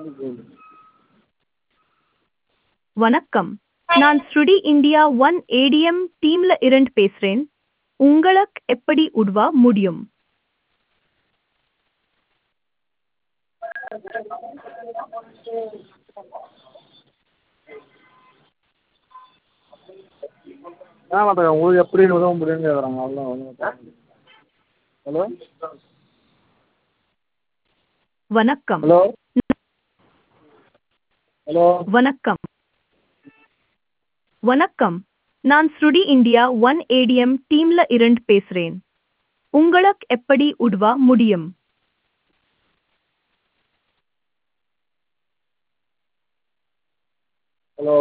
வணக்கம் நான் ஸ்ருடி இந்தியா ஒன் ஏடிஎம் டீம்ல இருந்து பேசுறேன் உங்களுக்கு எப்படி உதவ முடியும் என்ன பண்ணுறது உங்களுக்கு எப்படி உதவ முடியும்னு கேட்குறாங்க அவ்வளோதான் ஒன்றும் ஹலோ வணக்கம் ஹலோ ஹலோ வணக்கம் வணக்கம் நான் ஸ்ருடி இந்தியா ஒன் ஏடிஎம் டீம்ல இருந்து பேசுறேன் உங்களுக்கு எப்படி உதவ முடியும் ஹலோ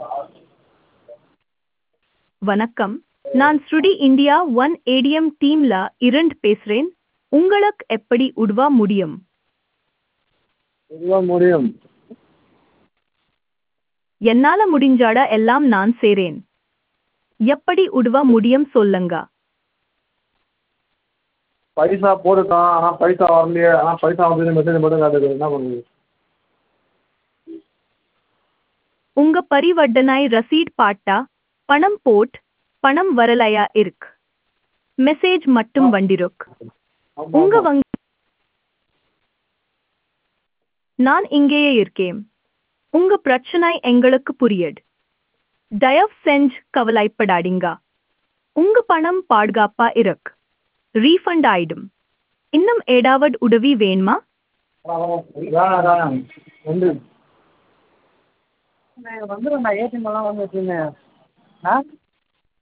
வணக்கம் நான் ஸ்ருடி இந்தியா ஒன் ஏடிஎம் டீம்ல இருந்து பேசுறேன் உங்களுக்கு எப்படி உதவ முடியும் உதவ முடியும் என்னால முடிஞ்சாட எல்லாம் நான் செய்றேன் எப்படி உதவ முடியும் சொல்லுங்க பைசா போட்டுட்டான் ஆனால் பைசா வரலையே ஆனால் பைசா வந்து மெசேஜ் மட்டும் காட்டுது என்ன பண்ணுறது உங்க பரிவர்த்தனாய் ரசீட் பாட்டா பணம் போட் பணம் வரலையா இருக்கு மெசேஜ் மட்டும் வண்டிருக் உங்க வங்கி நான் இங்கேயே இருக்கேன் உங்க பிரச்சனை எங்களுக்கு புரியுது தயவு செஞ்சு கவலைப்படாதீங்க உங்க பணம் பாதுகாப்பா இருக்கு ரீஃபண்ட் ஆயிடும் இன்னும் ஏதாவது உதவி வேணுமா வேணாம் வேணாம் வந்து வந்துடும்ண்ணா ஏடிஎம்லாம் வந்து வச்சுருந்தேன் ஆ